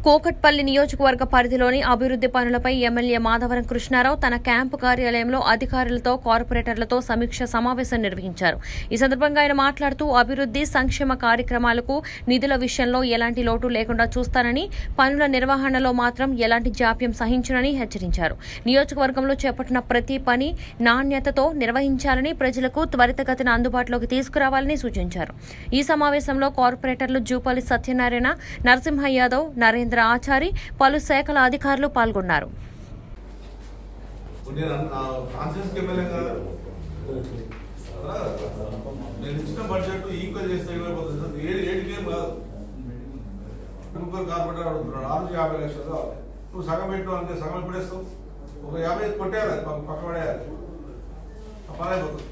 కోకట్పల్లి నియోజకవర్గ పరిధిలోని అభివృద్ది పనులపై ఎమ్మెల్యే మాధవరం కృష్ణారావు తన క్యాంపు కార్యాలయంలో అధికారులతో కార్పొరేటర్లతో సమీక్ష సమావేశం నిర్వహించారు ఈ సందర్భంగా ఆయన మాట్లాడుతూ అభివృద్ది సంక్షేమ కార్యక్రమాలకు నిధుల విషయంలో ఎలాంటి లోటు లేకుండా చూస్తానని పనుల నిర్వహణలో మాత్రం ఎలాంటి జాప్యం సహించనని హెచ్చరించారు నియోజకవర్గంలో చేపట్టిన ప్రతి పని నాణ్యతతో నిర్వహించాలని ప్రజలకు త్వరితగతిన అందుబాటులోకి తీసుకురావాలని సూచించారు ఈ సమావేశంలో కార్పొరేటర్లు జూపల్లి సత్యనారాయణ నరసింహ యాదవ్ నరేంద్ర ఆచారి పలు శాఖల అధికారులు పాల్గొన్నారు ఇప్పుడు నేను కాన్షియస్ ఎమ్మెల్యే కదా కదా? నేను ఇచ్చిన బడ్జెట్ ఈక్వల్ చేస్తే ఏమైపోతుంది సార్ ఏడు ఏడుకేం కాదు ముగ్గురు కార్పొరేటర్ అడుగుతున్నాడు ఆరు నుంచి యాభై లక్షలు కావాలి నువ్వు సగం పెట్టు అంటే సగం ఎప్పుడు వేస్తావు ఒక యాభై కొట్టేయాలి అది పక్క- పక్క పడేయాలి ఆ పని అయిపోతుంది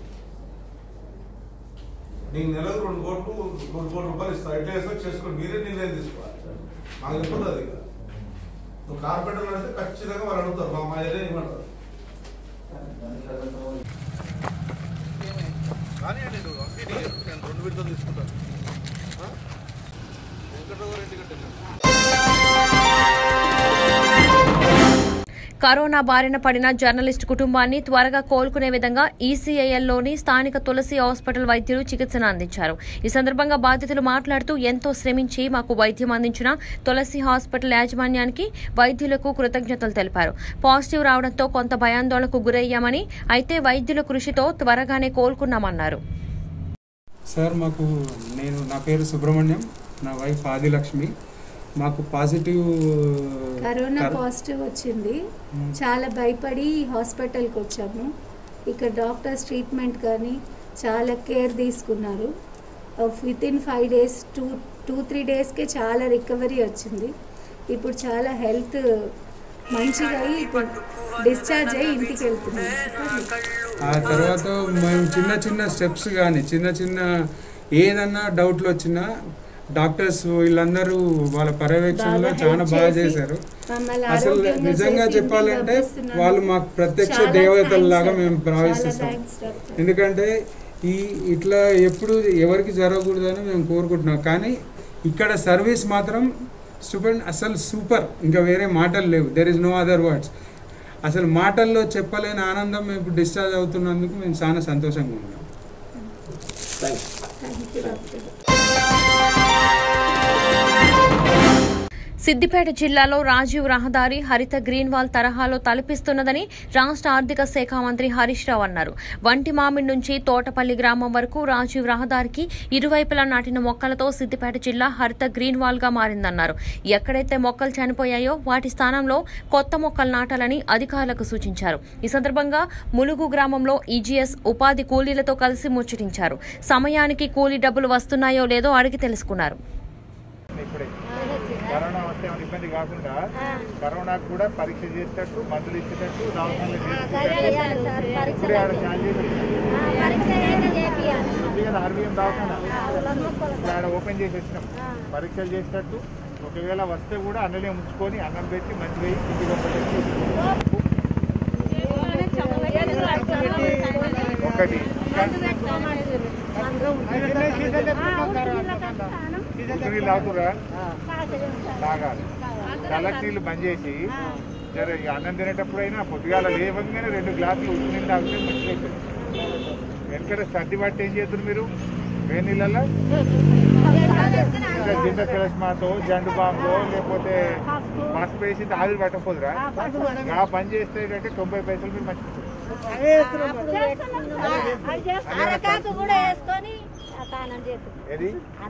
నీకు నెలకు రెండు కోట్లు రెండు కోట్ల రూపాయలు ఇస్తా ఎట్లా వేస్తా చేసుకోండి మీరే నిర్ణయం తీసుకోవాలి మాకు చెప్పదు అది ఇక. నువ్వు కార్పొరేటర్ అంటే ఖచ్చితంగా వాళ్ళు అడుగుతారు మా మా ఏరియా ఇవ్వమంటారు కానీ నేను అంగడి నేను రెండు విడతలు తీసుకుంటాను ఆ? వెంకటరావు గారు ఇంటికి కరోనా బారిన పడిన జర్నలిస్ట్ కుటుంబాన్ని త్వరగా కోలుకునే విధంగా ఈసీఐఎల్లోని స్థానిక తులసి హాస్పిటల్ వైద్యులు చికిత్సను అందించారు ఈ సందర్భంగా బాధితులు మాట్లాడుతూ ఎంతో శ్రమించి మాకు వైద్యం అందించిన తులసి హాస్పిటల్ యాజమాన్యానికి వైద్యులకు కృతజ్ఞతలు తెలిపారు పాజిటివ్ రావడంతో కొంత భయాందోళనకు గురయ్యామని అయితే వైద్యుల కృషితో త్వరగానే కోలుకున్నామన్నారు సార్ మాకు నేను నా పేరు సుబ్రహ్మణ్యం నా వైఫ్ ఆదిలక్ష్మి మాకు పాజిటివ్ కరోనా కర- పాజిటివ్ వచ్చింది చాలా భయపడి హాస్పిటల్కి వచ్చాము ఇక్కడ డాక్టర్స్ ట్రీట్మెంట్ కానీ చాలా కేర్ తీసుకున్నారు with in five days two two three డేస్కే చాలా రికవరీ వచ్చింది ఇప్పుడు చాలా హెల్త్ మంచిగా అయ్యి ఇప్పుడు డిశ్చార్జ్ అయ్యి ఇంటికి వెళ్తున్నాం ఆ తర్వాత మేము చిన్న చిన్న స్టెప్స్ కానీ చిన్న చిన్న ఏదన్నా డౌట్లు వచ్చినా డాక్టర్స్ వీళ్ళందరూ వాళ్ళ పర్యవేక్షణలో బాగా చాలా help బాగా చేసి చేశారు మమ్మల్ని అసలు ఆరోగ్యంగా నిజంగా చేసి చెప్పాలంటే ఇంటికి పంపిస్తున్నారు. వాళ్ళు మాకు ప్రత్యక్ష చాలా దేవతల thanks లాగా sir. మేము చాలా భావిస్తాం thanks doctor. ఎందుకంటే ఈ ఇట్లా ఎప్పుడు ఎవరికి జరగకూడదని మేము కోరుకుంటున్నాం కానీ ఇక్కడ సర్వీస్ మాత్రం సూపర్ అసలు సూపర్ ఇంకా వేరే మాటలు లేవు there is no other words అసలు మాటల్లో చెప్పలేని ఆనందం మేము ఇప్పుడు డిశ్చార్జ్ అవుతున్నందుకు మేము చాలా సంతోషంగా ఉన్నాం Thank you, doctor. సిద్దిపేట జిల్లాలో రాజీవ్ రహదారి హరిత గ్రీన్ వాల్ తరహాలో తలపిస్తున్నదని రాష్ట్ర ఆర్థిక శాఖ మంత్రి హరీష్ రావు అన్నారు వంటి మామిడి నుంచి తోటపల్లి గ్రామం వరకు రాజీవ్ రహదారికి ఇరువైపులా నాటిన మొక్కలతో సిద్దిపేట జిల్లా హరిత గ్రీన్ వాల్ గా మారిందన్నారు ఎక్కడైతే మొక్కలు చనిపోయాయో వాటి స్థానంలో కొత్త మొక్కలు నాటాలని అధికారులకు సూచించారు ఈ సందర్భంగా ములుగు గ్రామంలో ఈజీఎస్ ఉపాధి కూలీలతో కలిసి ముచ్చటించారు సమయానికి కూలీ డబ్బులు వస్తున్నాయో లేదో అడిగి తెలుసుకున్నారు ఇప్పుడే కరోనా వస్తే ఏమైనా ఇబ్బంది కాకుండా కరోనాకు కూడా పరీక్ష చేసేటట్టు మందులు ఇచ్చేటట్టు దవాఖానలు చేసేటట్టు ఇప్పుడే ఆడ ఛార్జ్ ఉంది కదా ఆర్బీఎం దవాఖాన ఇప్పుడు ఆడ ఓపెన్ చేసి వచ్చినాం పరీక్షలు చేసేటట్టు ఒకవేళ వస్తే కూడా అన్నలే ఉంచుకొని అన్నం పెట్టి మంచి వేయి ఇంటికి ఒకటి ఒకటి నీళ్ళు తాగుతురా తాగాలి చల్లటి నీళ్ళు బంద్ చేసి జర ఇక అన్నం తినేటప్పుడైనా పొద్దుగాల లేవగానే రెండు గ్లాసులు ఉప్పు నీళ్ళు తాగితే మంచిగా వెనకట సర్ది పట్టి ఏం చేద్దరు మీరు వేడి నీళ్ళల్లో ఇంకా జింద కిలస్మాతో జండు బాంబో లేకపోతే పసుపు వేసి ఆవిరి పట్టకపోదురా ఆ పని చేస్తే ఏంటంటే తొంభై పైసలు మీరు మంచి అరకాకు కూడా వేసుకొని తానం చేస్తుంది ఏది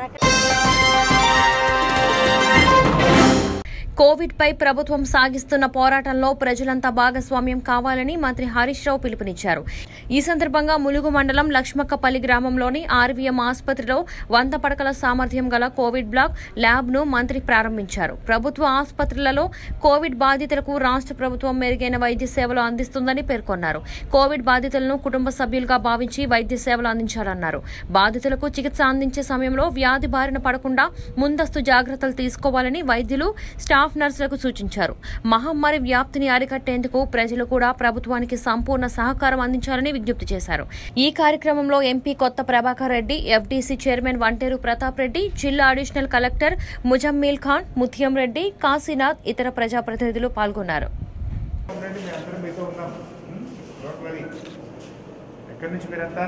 కోవిడ్ పై ప్రభుత్వం సాగిస్తున్న పోరాటంలో ప్రజలంతా భాగస్వామ్యం కావాలని మంత్రి హరీష్ రావు పిలుపునిచ్చారు ఈ సందర్భంగా ములుగు మండలం లక్ష్మక్కపల్లి గ్రామంలోని ఆర్వీఎం ఆసుపత్రిలో వంద పడకల సామర్థ్యం గల కోవిడ్ బ్లాక్ ల్యాబ్ ను మంత్రి ప్రారంభించారు ప్రభుత్వ ఆసుపత్రులలో కోవిడ్ బాధితులకు రాష్ట్ర ప్రభుత్వం మెరుగైన వైద్య సేవలు అందిస్తుందని పేర్కొన్నారు కోవిడ్ బాధితులను కుటుంబ సభ్యులుగా భావించి వైద్య సేవలు అందించాలన్నారు బాధితులకు చికిత్స అందించే సమయంలో వ్యాధి బారిన పడకుండా ముందస్తు జాగ్రత్తలు తీసుకోవాలని వైద్యులు స్టాఫ్ స్టాఫ్ నర్సులకు సూచించారు మహమ్మారి వ్యాప్తిని అరికట్టేందుకు ప్రజలు కూడా ప్రభుత్వానికి సంపూర్ణ సహకారం అందించాలని విజ్ఞప్తి చేశారు ఈ కార్యక్రమంలో MP Kotha Prabhakar Reddy FDC chairman Vanteru Pratap Reddy జిల్లా అడిషనల్ కలెక్టర్ ముజమ్మీల్ ఖాన్ ముత్యం రెడ్డి కాశీనాథ్ ఇతర ప్రజాప్రతినిధులు పాల్గొన్నారు ఉండండి మేము అందరం మీతో ఉన్నాం డోంట్ వరీ ఎక్కడి నుంచి మీరంతా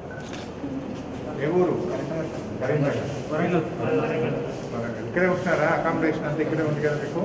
ఏ ఊరు కరీంనగర్ వరంగల్. ఇక్కడే ఉంటున్నారా అకామిడేషన్ అంతా ఇక్కడే ఉంది కదా మీకు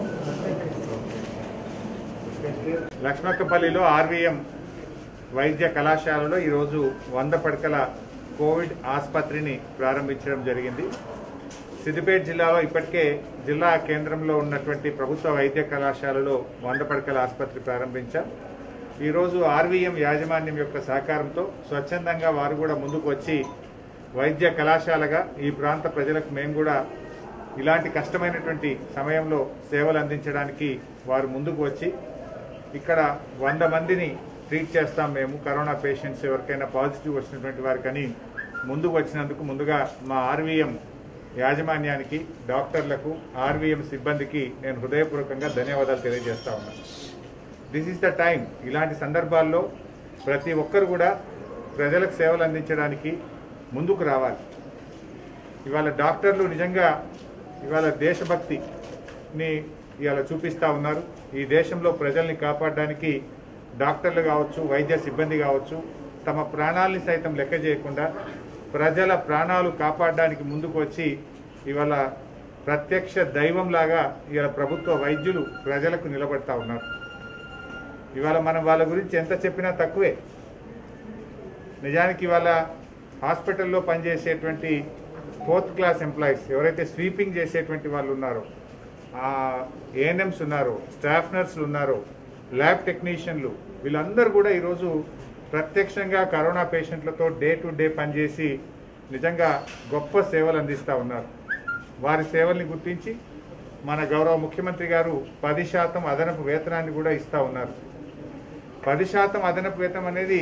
లక్ష్మక్కపల్లిలో ఆర్వీఎం వైద్య కళాశాలలో ఈరోజు వంద పడకల కోవిడ్ ఆసుపత్రిని ప్రారంభించడం జరిగింది సిద్దిపేట జిల్లాలో ఇప్పటికే జిల్లా కేంద్రంలో ఉన్నటువంటి ప్రభుత్వ వైద్య కళాశాలలో వంద పడకల ఆసుపత్రి ప్రారంభించాం ఈరోజు ఆర్వీఎం యాజమాన్యం యొక్క సహకారంతో స్వచ్ఛందంగా వారు కూడా ముందుకు వచ్చి వైద్య కళాశాలగా ఈ ప్రాంత ప్రజలకు మేము కూడా ఇలాంటి కష్టమైనటువంటి సమయంలో సేవలు అందించడానికి వారు ముందుకు వచ్చి ఇక్కడ వంద మందిని ట్రీట్ చేస్తాం మేము కరోనా పేషెంట్స్ ఎవరికైనా పాజిటివ్ వచ్చినటువంటి వారికని ముందుకు వచ్చినందుకు ముందుగా మా ఆర్వీఎం యాజమాన్యానికి డాక్టర్లకు ఆర్వీఎం సిబ్బందికి నేను హృదయపూర్వకంగా ధన్యవాదాలు తెలియజేస్తా ఉన్నాను దిస్ ఈస్ ద టైం ఇలాంటి సందర్భాల్లో ప్రతి ఒక్కరు కూడా ప్రజలకు సేవలు అందించడానికి ముందుకు రావాలి ఇవాళ డాక్టర్లు నిజంగా ఇవాళ దేశభక్తిని ఇవాళ చూపిస్తా ఉన్నారు ఈ దేశంలో ప్రజల్ని కాపాడడానికి డాక్టర్లు కావచ్చు వైద్య సిబ్బంది కావచ్చు తమ ప్రాణాలని సైతం లెక్క చేయకుండా ప్రజల ప్రాణాలు కాపాడడానికి ముందుకు వచ్చి ఇవాళ ప్రత్యక్ష దైవంలాగా ఇవాళ ప్రభుత్వ వైద్యులు ప్రజలకు నిలబడతా ఉన్నారు ఇవాళ మనం వాళ్ళ గురించి ఎంత చెప్పినా తక్కువే నిజానికి ఇవాళ హాస్పిటల్లో పనిచేసేటువంటి ఫోర్త్ క్లాస్ ఎంప్లాయీస్ ఎవరైతే స్వీపింగ్ చేసేటువంటి వాళ్ళు ఉన్నారో ఏఎన్ఎంస్ ఉన్నారో స్టాఫ్ నర్సులు ఉన్నారో ల్యాబ్ టెక్నీషియన్లు వీళ్ళందరూ కూడా ఈరోజు ప్రత్యక్షంగా కరోనా పేషెంట్లతో డే టు డే పనిచేసి నిజంగా గొప్ప సేవలు అందిస్తూ ఉన్నారు వారి సేవల్ని గుర్తించి మన గౌరవ ముఖ్యమంత్రి గారు పది శాతం అదనపు వేతనాన్ని కూడా ఇస్తూ ఉన్నారు పది శాతం అదనపు వేతనం అనేది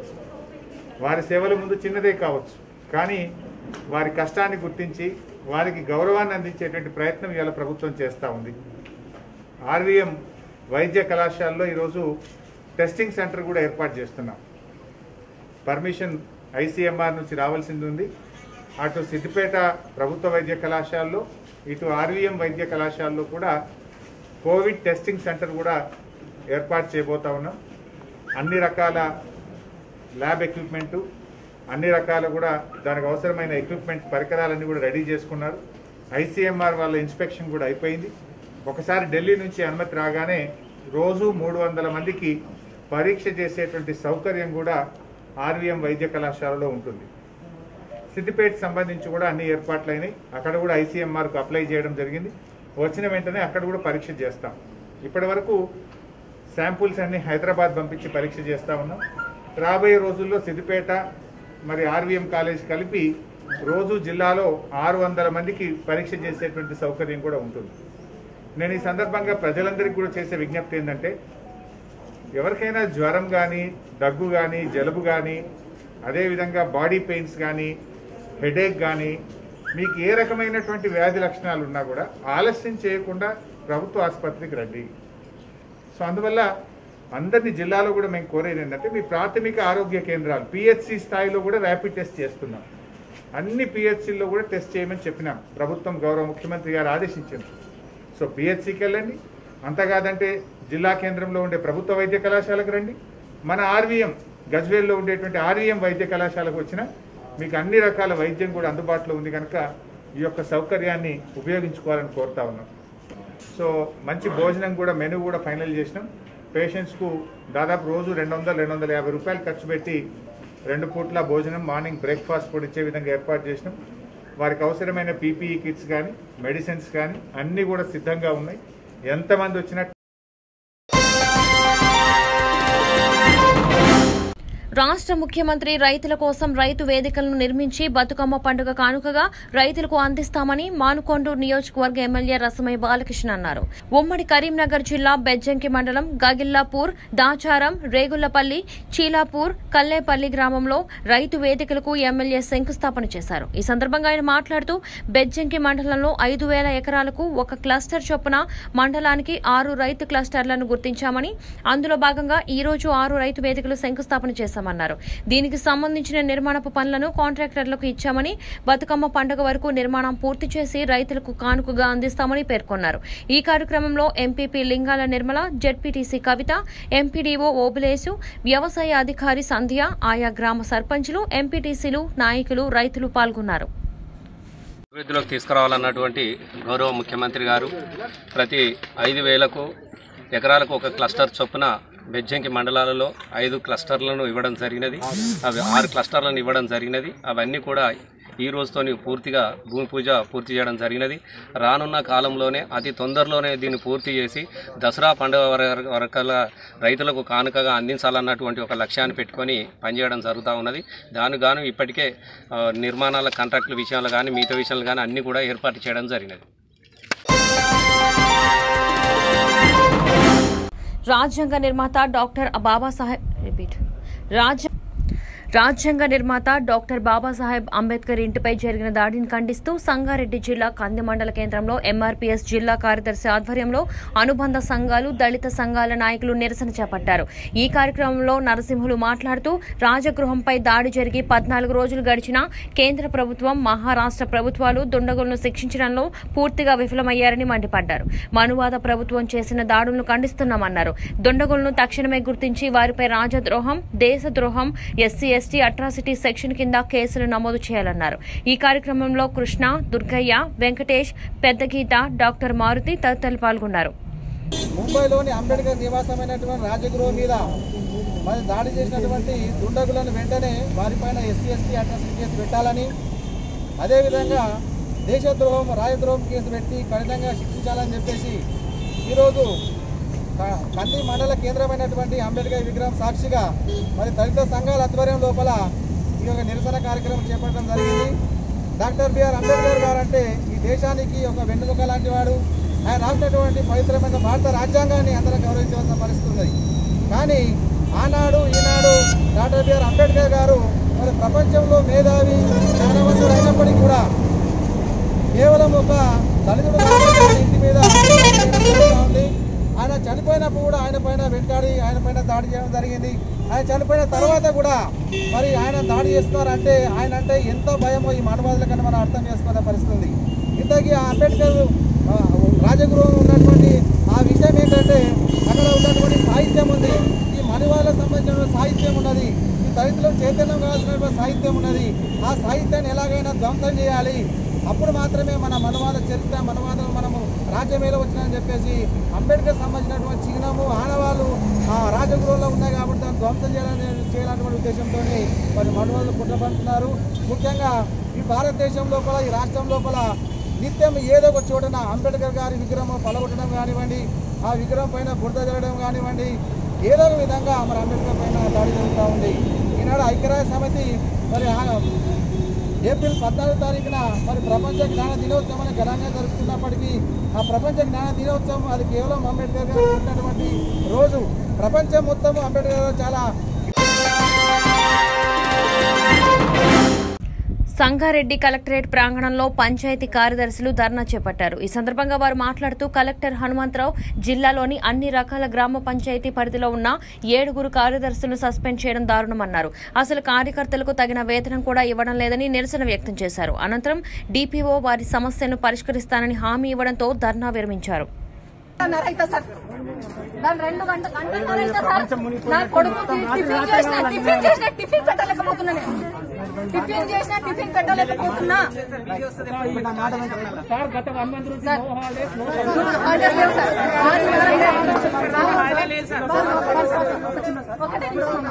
వారి సేవల ముందు చిన్నదే కావచ్చు కానీ వారి కష్టాన్ని గుర్తించి వారికి గౌరవాన్ని అందించేటువంటి ప్రయత్నం ఇవాళ ప్రభుత్వం చేస్తూ ఉంది ఆర్వీఎం వైద్య కళాశాలలో ఈరోజు టెస్టింగ్ సెంటర్ కూడా ఏర్పాటు చేస్తున్నాం పర్మిషన్ ఐసీఎంఆర్ నుంచి రావాల్సింది ఉంది అటు సిద్దిపేట ప్రభుత్వ వైద్య కళాశాలలో ఇటు ఆర్వీఎం వైద్య కళాశాలలో కూడా కోవిడ్ టెస్టింగ్ సెంటర్ కూడా ఏర్పాటు చేయబోతా ఉన్నాం అన్ని రకాల ల్యాబ్ ఎక్విప్మెంటు అన్ని రకాల కూడా దానికి అవసరమైన ఎక్విప్మెంట్ పరికరాలన్నీ కూడా రెడీ చేసుకున్నారు ఐసీఎంఆర్ వాళ్ళ ఇన్స్పెక్షన్ కూడా అయిపోయింది ఒకసారి ఢిల్లీ నుంచి అనుమతి రాగానే రోజు మూడు వందల మందికి పరీక్ష చేసేటువంటి సౌకర్యం కూడా ఆర్వీఎం వైద్య కళాశాలలో ఉంటుంది సిద్దిపేట సంబంధించి కూడా అన్ని ఏర్పాట్లు అయినాయి అక్కడ కూడా ఐసీఎంఆర్కు అప్లై చేయడం జరిగింది వచ్చిన వెంటనే అక్కడ కూడా పరీక్ష చేస్తాం ఇప్పటి వరకు శాంపుల్స్ అన్ని హైదరాబాద్ పంపించి పరీక్ష చేస్తా ఉన్నాం రాబోయే రోజుల్లో సిద్దిపేట మరి ఆర్వీఎం కాలేజ్ కలిపి రోజు జిల్లాలో ఆరు వందల మందికి పరీక్ష చేసేటువంటి సౌకర్యం కూడా ఉంటుంది నేను ఈ సందర్భంగా ప్రజలందరికీ కూడా చేసే విజ్ఞప్తి ఏంటంటే ఎవరికైనా జ్వరం కానీ దగ్గు కానీ జలుబు కానీ అదేవిధంగా బాడీ పెయిన్స్ కానీ హెడేక్ కానీ మీకు ఏ రకమైనటువంటి వ్యాధి లక్షణాలు ఉన్నా కూడా ఆలస్యం చేయకుండా ప్రభుత్వ ఆసుపత్రికి రండి సో అందువల్ల అందరినీ జిల్లాలో కూడా మేము కోరేది ఏంటంటే మీ ప్రాథమిక ఆరోగ్య కేంద్రాలు పిహెచ్సి స్థాయిలో కూడా ర్యాపిడ్ టెస్ట్ చేస్తున్నాం అన్ని పిహెచ్సిల్లో కూడా టెస్ట్ చేయమని చెప్పినాం ప్రభుత్వం గౌరవ ముఖ్యమంత్రి గారు ఆదేశించారు సో పిహెచ్సికి వెళ్ళండి అంతకాదంటే జిల్లా కేంద్రంలో ఉండే ప్రభుత్వ వైద్య కళాశాలకు రండి మన ఆర్వీఎం గజ్వేల్లో ఉండేటువంటి ఆర్వీఎం వైద్య కళాశాలకు వచ్చిన మీకు అన్ని రకాల వైద్యం కూడా అందుబాటులో ఉంది కనుక ఈ యొక్క సౌకర్యాన్ని ఉపయోగించుకోవాలని కోరుతా ఉన్నాం సో మంచి భోజనం కూడా మెనూ కూడా ఫైనల్ చేసినాం పేషెంట్స్కు దాదాపు రోజు రెండు వందలు రెండు వందల యాభై రూపాయలు ఖర్చు పెట్టి రెండు పూట్ల భోజనం మార్నింగ్ బ్రేక్ఫాస్ట్ కూడా ఇచ్చే విధంగా ఏర్పాటు చేసినాం వారికి అవసరమైన పీపీఈ కిట్స్ కానీ మెడిసిన్స్ కానీ అన్నీ కూడా సిద్ధంగా ఉన్నాయి ఎంతమంది వచ్చినా రాష్ట్ర ముఖ్యమంత్రి రైతుల కోసం రైతు వేదికలను నిర్మించి బతుకమ్మ పండుగ కానుకగా రైతులకు అందిస్తామని మానుకొండూరు నియోజకవర్గ ఎమ్మెల్యే రసమయ్య బాలకృష్ణ అన్నారు ఉమ్మడి కరీంనగర్ జిల్లా బెజ్జంకి మండలం గగిల్లాపూర్ దాచారం రేగుళ్లపల్లి చీలాపూర్ కల్లేపల్లి గ్రామంలో రైతు వేదికలకు ఎమ్మెల్యే శంకుస్థాపన చేశారు ఈ సందర్భంగా ఆయన మాట్లాడుతూ బెజ్జంకి మండలంలో ఐదు వేల ఎకరాలకు ఒక క్లస్టర్ చొప్పున మండలానికి ఆరు రైతు క్లస్టర్లను గుర్తించామని అందులో భాగంగా ఈ రోజు ఆరు రైతు వేదికలు శంకుస్థాపన చేశామన్నారు దీనికి సంబంధించిన నిర్మాణపు పనులను కాంట్రాక్టర్లకు ఇచ్చామని బతుకమ్మ పండుగ వరకు నిర్మాణం పూర్తి చేసి రైతులకు కానుకగా అందిస్తామని పేర్కొన్నారు ఈ కార్యక్రమంలో MPP Lingala Nirmala ZPTC Kavitha MPDO Obulesu వ్యవసాయ అధికారి సంధ్య ఆయా గ్రామ సర్పంచులు ఎంపీటీసీలు నాయకులు రైతులు పాల్గొన్నారు అభివృద్ధిలోకి తీసుకురావాలన్నటువంటి గౌరవ ముఖ్యమంత్రి గారు ప్రతి ఐదు వేలకు ఎకరాలకు ఒక క్లస్టర్ చొప్పున బెజ్జంకి మండలాలలో ఐదు క్లస్టర్లను ఇవ్వడం జరిగినది అవి ఆరు క్లస్టర్లను ఇవ్వడం జరిగినది అవన్నీ కూడా ఈ రోజుతోని పూర్తిగా భూమి పూజ పూర్తి చేయడం జరిగినది రానున్న కాలంలోనే అతి తొందరలోనే దీన్ని పూర్తి చేసి దసరా పండుగ వర- వరకల రైతులకు కానుకగా అందించాలన్నటువంటి ఒక లక్ష్యాన్ని పెట్టుకొని పనిచేయడం జరుగుతూ ఉన్నది దానికి గాను ఇప్పటికే ఆ, నిర్మాణాల కాంట్రాక్టుల విషయాలు కానీ మిగతా విషయాలు కానీ అన్నీ కూడా ఏర్పాటు చేయడం జరిగినది రాజ్యాంగ నిర్మాత డాక్టర్ బాబాసాహెబ్ రిపీట్ రాజ్య రాజ్యాంగ నిర్మాత డాక్టర్ బాబాసాహెబ్ అంబేద్కర్ ఇంటిపై జరిగిన దాడిని ఖండిస్తూ సంగారెడ్డి జిల్లా కంది మండల కేంద్రంలో ఎంఆర్పీఎస్ జిల్లా కార్యదర్శి ఆధ్వర్యంలో అనుబంధ సంఘాలు దళిత సంఘాల నాయకులు నిరసన చేపట్టారు ఈ కార్యక్రమంలో నరసింహులు మాట్లాడుతూ రాజగృహంపై దాడి జరిగి పద్నాలుగు రోజులు గడిచినా కేంద్ర ప్రభుత్వం మహారాష్ట్ర ప్రభుత్వాలు దుండగులను శిక్షించడంలో పూర్తిగా విఫలమయ్యారని మండిపడ్డారు మనువాద ప్రభుత్వం చేసిన దాడులను ఖండిస్తున్నామన్నారు దుండగులను తక్షణమే గుర్తించి వారిపై రాజద్రోహం దేశద్రోహం ఎస్సీ ఎస్టీ అట్రాసిటీ సెక్షన్ కింద కేసులు నమోదు చేయాలన్నారు ఈ కార్యక్రమంలో కృష్ణ దుర్గయ్య వెంకటేష్ పెద్దగీత డాక్టర్ మారుతి తదితరులు పాల్గొన్నారు ముంబైలోని అంబేద్కర్ నివాసమైనటువంటి రాజగృహం మీద మరి దాడి చేసినటువంటి దుండగులను వెంటనే వారిపైన ఎస్సీ ఎస్టీ అట్రాసిటీ కేసు పెట్టాలని అదేవిధంగా దేశద్రోహం రాజద్రోహం కేసు పెట్టి కఠినంగా శిక్షించాలని చెప్పేసి ఈరోజు క- కంది మండల కేంద్రమైనటువంటి అంబేద్కర్ విగ్రహం సాక్షిగా మరి దళిత సంఘాల ఆధ్వర్యం లోపల ఈ యొక్క నిరసన కార్యక్రమం చేపట్టడం జరిగింది డాక్టర్ బిఆర్ అంబేద్కర్ గారు అంటే ఈ దేశానికి ఒక వెన్నుముక లాంటి వాడు ఆయన రాసినటువంటి పవిత్రమైన భారత రాజ్యాంగాన్ని అందరం గౌరవించవలసిన పరిస్థితి ఉన్నది కానీ ఆనాడు ఈనాడు డాక్టర్ బిఆర్ అంబేద్కర్ గారు మరి ప్రపంచంలో మేధావి జ్ఞానవంతుడు అయినప్పటికీ కూడా కేవలం ఒక దళితుడు మాత్రమే ఇంటి మీద చేయడం జరుగుతూ ఉంది ఆయన చనిపోయినప్పుడు కూడా ఆయన పైన వెంటాడి ఆయన పైన దాడి చేయడం జరిగింది ఆయన చనిపోయిన తర్వాత కూడా మరి ఆయన దాడి చేస్తున్నారంటే ఆయన అంటే ఎంత భయమో ఈ మానవాదులకన్నా మనం అర్థం చేసుకునే పరిస్థితి ఉంది ఇంతకీ ఆ అంబేద్కర్ ఆ, రాజగృహం ఉన్నటువంటి ఆ విషయం ఏంటంటే అక్కడ ఉన్నటువంటి సాహిత్యం ఉంది ఈ మనువాళ్ళకు సంబంధించిన సాహిత్యం ఉన్నది ఈ దళితులకు చైతన్యం కావాల్సినటువంటి సాహిత్యం ఉన్నది ఆ సాహిత్యాన్ని ఎలాగైనా ధ్వంసం చేయాలి అప్పుడు మాత్రమే మన మనవాద చరిత్ర మనవాదం మనము రాజ్యమేలో వచ్చిందని చెప్పేసి అంబేద్కర్ సంబంధించినటువంటి చిహ్నము ఆనవాళ్ళు ఆ రాజగృహంలో ఉన్నాయి కాబట్టి దాన్ని ధ్వంసం చేయాలని చేయాలన్నటువంటి ఉద్దేశంతో మరి మనవాళ్ళు కుట్రపడుతున్నారు ముఖ్యంగా ఈ భారతదేశం లోపల ఈ రాష్ట్రం లోపల నిత్యం ఏదో ఒక చోటన అంబేద్కర్ గారి విగ్రహం పలగొట్టడం కానివ్వండి ఆ విగ్రహం పైన బురద జరగడం కానివ్వండి ఏదో ఒక విధంగా మరి అంబేద్కర్ పైన దాడి జరుగుతూ ఉంది ఈనాడు ఐక్యరాజ్య సమితి మరి ఆ- ఏప్రిల్ పద్నాలుగు తారీఖున మరి ప్రపంచ జ్ఞాన దినోత్సవం అని ఘనంగా జరుపుతున్నప్పటికీ ఆ ప్రపంచ జ్ఞాన దినోత్సవం అది కేవలం అంబేద్కర్ గారు పుట్టినటువంటి రోజు ప్రపంచం మొత్తం అంబేద్కర్ గారు చాలా సంగారెడ్డి కలెక్టరేట్ ప్రాంగణంలో పంచాయతీ కార్యదర్శులు ధర్నా చేపట్టారు ఈ సందర్భంగా వారు మాట్లాడుతూ కలెక్టర్ హనుమంతరావు జిల్లాలోని అన్ని రకాల గ్రామ పంచాయతీ పరిధిలో ఉన్న ఏడుగురు కార్యదర్శులను సస్పెండ్ చేయడం దారుణమన్నారు అసలు కార్యకర్తలకు తగిన వేతనం కూడా ఇవ్వడం లేదని నిరసన వ్యక్తం చేశారు అనంతరం డిపిఓ వారి సమస్యను పరిష్కరిస్తానని హామీ ఇవ్వడంతో ధర్నా విరమించారు అయితే సార్ దాని రెండు గంట గంటన్నర అయితే సార్ నా కొడుకు టిఫిన్ చేసిన టిఫిన్ చేసిన టిఫిన్ పెట్టలేకపోతున్నా నేను టిఫిన్ చేసిన టిఫిన్ పెట్టలేకపోతున్నా సార్, హాలిడేస్ లేవు సార్. ఒకటే నిమిషం.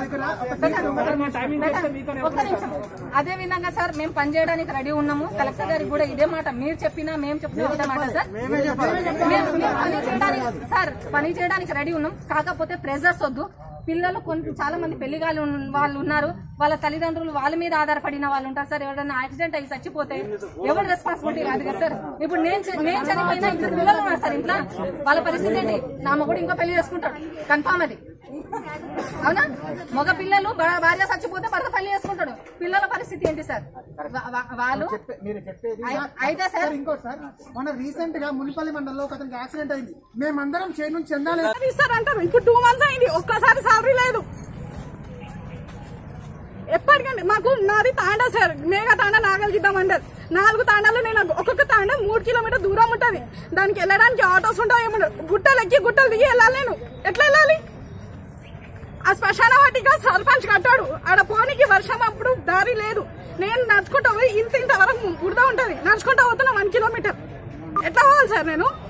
ఒక్క నిమిషం. అదే విధంగా సార్ మేము పని చేయడానికి రెడీ ఉన్నాము కలెక్టర్ గారికి కూడా ఇదే మాట మీరు చెప్పినా మేము చెప్పినా ఇదే మాట సార్ మేము మేము పని చేయడానికి సార్ పని చేయడానికి రెడీ ఉన్నాం కాకపోతే ప్రెజర్స్ వద్దు పిల్లలు కొంత చాలా మంది పెళ్లి కాని ఉన్న- వాళ్ళు ఉన్నారు వాళ్ళ తల్లిదండ్రులు వాళ్ళ మీద ఆధారపడిన వాళ్ళు ఉంటారు సార్ ఎవరైనా యాక్సిడెంట్ అయ్యి చచ్చిపోతే ఎవరు రెస్పాన్సిబిలిటీ కాదు కదా సార్ ఇప్పుడు నేను చ- నేను చనిపోయినా ఇద్దరు పిల్లలు ఉన్నారు సార్ ఇంట్లో వాళ్ళ పరిస్థితి ఏంటి నా మొగుడు ఇంకో పెళ్లి చేసుకుంటాడు కన్ఫామ్ అది అవునా మగ పిల్లలు భా- భార్య చచ్చిపోతే భర్త పెళ్లి చేసుకుంటాడు పిల్లల పరిస్థితి ఏంటి సార్ వా- వా- వాళ్ళు మీరు చెప్పేది అయి- అయితే సార్ ఇంకోటి సార్ మన రీసెంట్ గా మునిపల్లి మండలంలో ఒక అతనికి యాక్సిడెంట్ అయింది మేమందరం చేను నుంచి చెందాలి ఇస్తారంటారు ఇప్పుడు టూ మంత్స్ అయింది ఒక్కసారి సాలరీ లేదు ఎప్పటికంటే మాకు నాది తాండా సార్ మేఘ తాండా నాగలిగిద్దామంటారు నాలుగు తాండాలు నేను ఒక్కొక్క తాండా మూడు కిలోమీటర్ దూరం ఉంటది దానికి వెళ్ళడానికి ఆటోస్ ఉంటావు ఏమో గుట్టలు ఎక్కి గుట్టలు దిగి వెళ్ళాలి నేను ఎట్లా వెళ్ళాలి ఆ శ్మశాన వాటిగా సర్పంచ్ కట్టాడు ఆడ పోనీకి వర్షం అప్పుడు దారి లేదు నేను నడుచుకుంటా పోయి ఇంత ఇంత వరకు బురద ఉంటది నడుచుకుంటా పోతున్నా వన్ కిలోమీటర్ ఎట్లా పోవాలి సార్ నేను